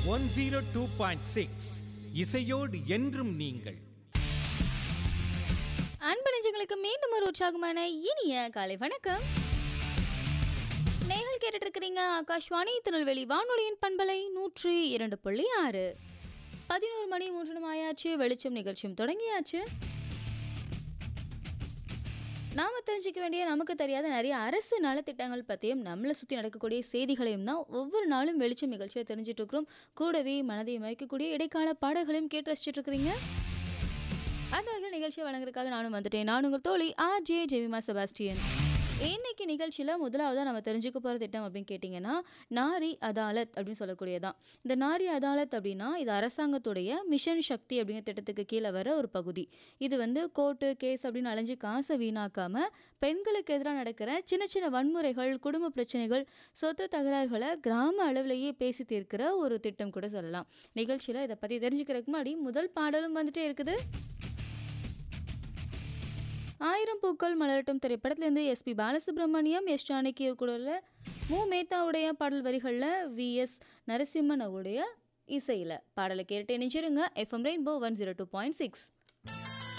one zero two point six இசையோடு என்றும் நீங்கள் அன்பு நெஞ்சங்களுக்கு மீண்டும் ஒரு உற்சாகமான இனிய காலை வணக்கம் நேயர்கள் கேட்டுட்டு இருக்கிறீங்க ஆகாஷ்வாணி திருநெல்வேலி வானொலியின் பண்பலை நூற்றி இரண்டு புள்ளி ஆறு பதினோரு மணி மூன்று நிமிடம் ஆயாச்சு வெளிச்சம் நிகழ்ச்சியும் தொடங்கியாச்சு நாம தெரிஞ்சுக்க வேண்டிய நமக்கு தெரியாத நிறைய அரசு நலத்திட்டங்கள் பற்றியும் நம்மளை சுற்றி நடக்கக்கூடிய செய்திகளையும் தான் ஒவ்வொரு நாளும் வெளிச்சம் நிகழ்ச்சியை தெரிஞ்சுட்டு இருக்கிறோம் கூடவே மனதை மயக்கக்கூடிய இடைக்கால பாடல்களையும் கேட்டு ரசிச்சுட்டு இருக்கிறீங்க அந்த வகையில் நிகழ்ச்சியை வழங்குறதுக்காக நானும் வந்துட்டேன் நான் உங்கள் தோழி ஆர் ஜே ஜெமிமா செபாஸ்டியன் இன்னைக்கு நிகழ்ச்சியில் முதலாவதாக நம்ம தெரிஞ்சுக்க போகிற திட்டம் அப்படின்னு கேட்டிங்கன்னா நாரி அதாலத் அப்படின்னு சொல்லக்கூடியதான் இந்த நாரி அதாலத் அப்படின்னா இது அரசாங்கத்துடைய மிஷன் சக்தி அப்படிங்கிற திட்டத்துக்கு கீழே வர ஒரு பகுதி இது வந்து கோர்ட்டு கேஸ் அப்படின்னு அலைஞ்சு காசை வீணாக்காமல் பெண்களுக்கு எதிராக நடக்கிற சின்ன சின்ன வன்முறைகள் குடும்ப பிரச்சனைகள் சொத்து தகராறுகளை கிராம அளவிலேயே பேசி தீர்க்கிற ஒரு திட்டம் கூட சொல்லலாம் நிகழ்ச்சியில் இதை பற்றி தெரிஞ்சுக்கிறதுக்கு முன்னாடி முதல் பாடலும் வந்துட்டே இருக்குது ஆயிரம் பூக்கள் மலரட்டும் திரைப்படத்திலேருந்து எஸ்பி பாலசுப்ரமணியம் எஸ் ஜானகி கூட மு மேத்தாவுடைய பாடல் வரிகளில் வி எஸ் நரசிம்மன் அவருடைய இசையில் பாடலை கேட்டு நினைச்சிருங்க F M rainbow one zero two point six